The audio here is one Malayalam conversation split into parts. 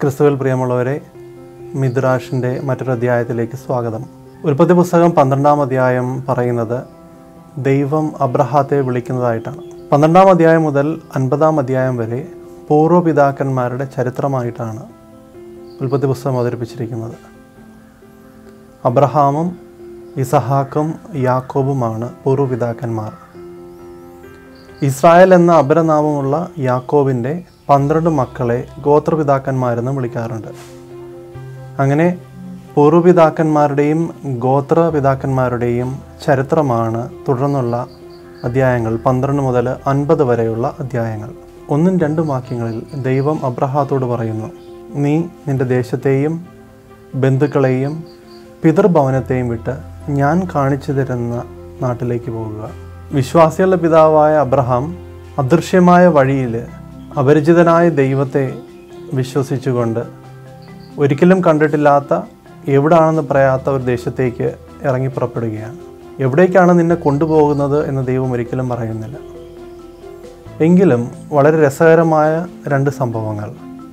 ക്രിസ്തുവിൽ പ്രിയമുള്ളവരെ മിദ്രാഷിൻ്റെ മറ്റൊരു അധ്യായത്തിലേക്ക് സ്വാഗതം ഉൽപ്പത്തി പുസ്തകം പന്ത്രണ്ടാം അധ്യായം പറയുന്നത് ദൈവം അബ്രഹാത്തെ വിളിക്കുന്നതായിട്ടാണ് പന്ത്രണ്ടാം അധ്യായം മുതൽ അൻപതാം അധ്യായം വരെ പൂർവ്വപിതാക്കന്മാരുടെ ചരിത്രമായിട്ടാണ് ഉൽപ്പത്തി പുസ്തകം അവതരിപ്പിച്ചിരിക്കുന്നത് അബ്രഹാമും ഇസഹാക്കും യാക്കോബുമാണ് പൂർവ്വപിതാക്കന്മാർ ഇസ്രായേൽ എന്ന അപരനാമമുള്ള യാക്കോബിൻ്റെ പന്ത്രണ്ട് മക്കളെ ഗോത്രപിതാക്കന്മാരെന്ന് വിളിക്കാറുണ്ട് അങ്ങനെ പൂർവ്വപിതാക്കന്മാരുടെയും ഗോത്രപിതാക്കന്മാരുടെയും ചരിത്രമാണ് തുടർന്നുള്ള അധ്യായങ്ങൾ പന്ത്രണ്ട് മുതൽ അൻപത് വരെയുള്ള അധ്യായങ്ങൾ ഒന്നും രണ്ടും വാക്യങ്ങളിൽ ദൈവം അബ്രഹാത്തോട് പറയുന്നു നീ നിന്റെ ദേശത്തെയും ബന്ധുക്കളെയും പിതൃഭവനത്തെയും വിട്ട് ഞാൻ കാണിച്ചു തരുന്ന നാട്ടിലേക്ക് പോകുക വിശ്വാസികളുടെ പിതാവായ അബ്രഹാം അദൃശ്യമായ വഴിയിൽ അപരിചിതനായ ദൈവത്തെ വിശ്വസിച്ചുകൊണ്ട് ഒരിക്കലും കണ്ടിട്ടില്ലാത്ത എവിടാണെന്ന് പറയാത്ത ഒരു ദേശത്തേക്ക് ഇറങ്ങി പുറപ്പെടുകയാണ് എവിടേക്കാണ് നിന്നെ കൊണ്ടുപോകുന്നത് എന്ന് ദൈവം ഒരിക്കലും പറയുന്നില്ല എങ്കിലും വളരെ രസകരമായ രണ്ട് സംഭവങ്ങൾ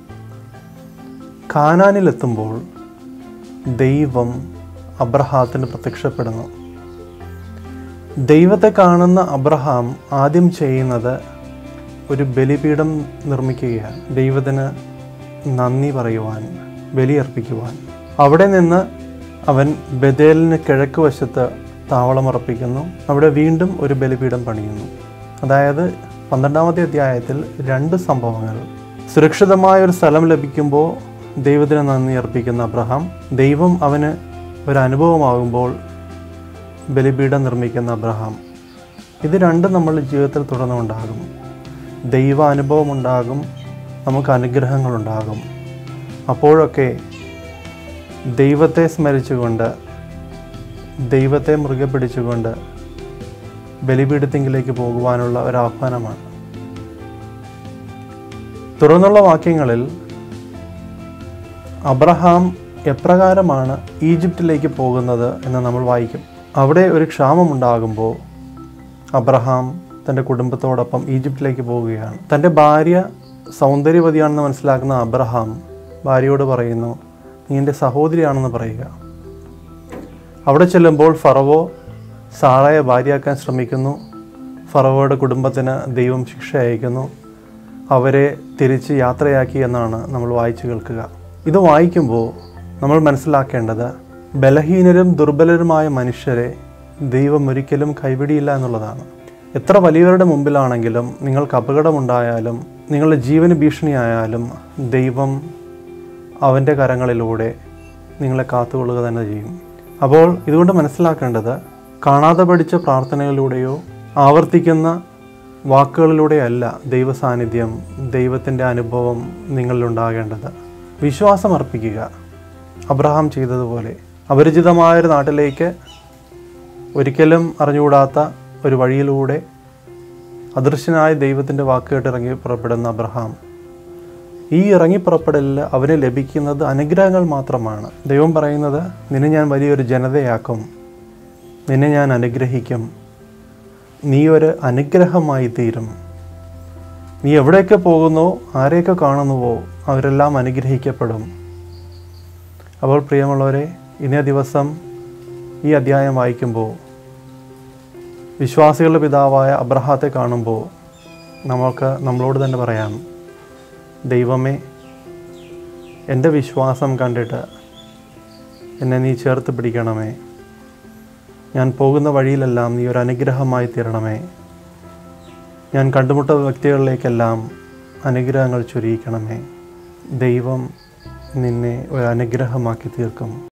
കാനാനിലെത്തുമ്പോൾ ദൈവം അബ്രഹാത്തിന് പ്രത്യക്ഷപ്പെടുന്നു ദൈവത്തെ കാണുന്ന അബ്രഹാം ആദ്യം ചെയ്യുന്നത് ഒരു ബലിപീഠം നിർമ്മിക്കുകയാണ് ദൈവത്തിന് നന്ദി പറയുവാൻ ബലിയർപ്പിക്കുവാൻ അവിടെ നിന്ന് അവൻ ബദേലിന് കിഴക്ക് വശത്ത് താവളമുറപ്പിക്കുന്നു അവിടെ വീണ്ടും ഒരു ബലിപീഠം പണിയുന്നു അതായത് പന്ത്രണ്ടാമത്തെ അധ്യായത്തിൽ രണ്ട് സംഭവങ്ങൾ സുരക്ഷിതമായ ഒരു സ്ഥലം ലഭിക്കുമ്പോൾ ദൈവത്തിന് നന്ദി അർപ്പിക്കുന്ന അബ്രഹാം ദൈവം അവന് ഒരു അനുഭവമാകുമ്പോൾ ബലിപീഠം നിർമ്മിക്കുന്ന അബ്രഹാം ഇത് രണ്ടും നമ്മളുടെ ജീവിതത്തിൽ തുടർന്നുണ്ടാകും ദൈവ അനുഭവം ഉണ്ടാകും നമുക്ക് അനുഗ്രഹങ്ങളുണ്ടാകും അപ്പോഴൊക്കെ ദൈവത്തെ സ്മരിച്ചുകൊണ്ട് ദൈവത്തെ മുറുകെ പിടിച്ചുകൊണ്ട് ബലിപീഠത്തിങ്കിലേക്ക് പോകുവാനുള്ള ഒരു ആഹ്വാനമാണ് തുടർന്നുള്ള വാക്യങ്ങളിൽ അബ്രഹാം എപ്രകാരമാണ് ഈജിപ്തിലേക്ക് പോകുന്നത് എന്ന് നമ്മൾ വായിക്കും അവിടെ ഒരു ക്ഷാമമുണ്ടാകുമ്പോൾ അബ്രഹാം തൻ്റെ കുടുംബത്തോടൊപ്പം ഈജിപ്തിലേക്ക് പോവുകയാണ് തൻ്റെ ഭാര്യ സൗന്ദര്യവതിയാണെന്ന് മനസ്സിലാക്കുന്ന അബ്രഹാം ഭാര്യയോട് പറയുന്നു നീ എൻ്റെ സഹോദരിയാണെന്ന് പറയുക അവിടെ ചെല്ലുമ്പോൾ ഫറവോ സാറയെ ഭാര്യയാക്കാൻ ശ്രമിക്കുന്നു ഫറവോയുടെ കുടുംബത്തിന് ദൈവം ശിക്ഷ അയക്കുന്നു അവരെ തിരിച്ച് യാത്രയാക്കി എന്നാണ് നമ്മൾ വായിച്ചു കേൾക്കുക ഇത് വായിക്കുമ്പോൾ നമ്മൾ മനസ്സിലാക്കേണ്ടത് ബലഹീനരും ദുർബലരുമായ മനുഷ്യരെ ദൈവം ഒരിക്കലും കൈവിടിയില്ല എന്നുള്ളതാണ് എത്ര വലിയവരുടെ മുമ്പിലാണെങ്കിലും നിങ്ങൾക്ക് അപകടമുണ്ടായാലും നിങ്ങളുടെ ജീവന് ഭീഷണിയായാലും ദൈവം അവൻ്റെ കരങ്ങളിലൂടെ നിങ്ങളെ കാത്തുകൊള്ളുക തന്നെ ചെയ്യും അപ്പോൾ ഇതുകൊണ്ട് മനസ്സിലാക്കേണ്ടത് കാണാതെ പഠിച്ച പ്രാർത്ഥനകളിലൂടെയോ ആവർത്തിക്കുന്ന വാക്കുകളിലൂടെയല്ല ദൈവ സാന്നിധ്യം ദൈവത്തിൻ്റെ അനുഭവം നിങ്ങളിലുണ്ടാകേണ്ടത് വിശ്വാസം അർപ്പിക്കുക അബ്രഹാം ചെയ്തതുപോലെ അപരിചിതമായൊരു നാട്ടിലേക്ക് ഒരിക്കലും അറിഞ്ഞുകൂടാത്ത ഒരു വഴിയിലൂടെ അദൃശ്യനായ ദൈവത്തിൻ്റെ വാക്ക് കേട്ട് ഇറങ്ങി പുറപ്പെടുന്ന അബ്രഹാം ഈ ഇറങ്ങിപ്പുറപ്പെടലിൽ അവന് ലഭിക്കുന്നത് അനുഗ്രഹങ്ങൾ മാത്രമാണ് ദൈവം പറയുന്നത് നിന്നെ ഞാൻ വലിയൊരു ജനതയാക്കും നിന്നെ ഞാൻ അനുഗ്രഹിക്കും നീ ഒരു അനുഗ്രഹമായി തീരും നീ എവിടെയൊക്കെ പോകുന്നോ ആരെയൊക്കെ കാണുന്നുവോ അവരെല്ലാം അനുഗ്രഹിക്കപ്പെടും അപ്പോൾ പ്രിയമുള്ളവരെ ഇന്നേ ദിവസം ഈ അധ്യായം വായിക്കുമ്പോൾ വിശ്വാസികളുടെ പിതാവായ അബ്രഹാത്തെ കാണുമ്പോൾ നമ്മൾക്ക് നമ്മളോട് തന്നെ പറയാം ദൈവമേ എൻ്റെ വിശ്വാസം കണ്ടിട്ട് എന്നെ നീ ചേർത്ത് പിടിക്കണമേ ഞാൻ പോകുന്ന വഴിയിലെല്ലാം നീ ഒരു അനുഗ്രഹമായി തീരണമേ ഞാൻ കണ്ടുമുട്ട വ്യക്തികളിലേക്കെല്ലാം അനുഗ്രഹങ്ങൾ ചൊരിയിക്കണമേ ദൈവം നിന്നെ ഒരു അനുഗ്രഹമാക്കി തീർക്കും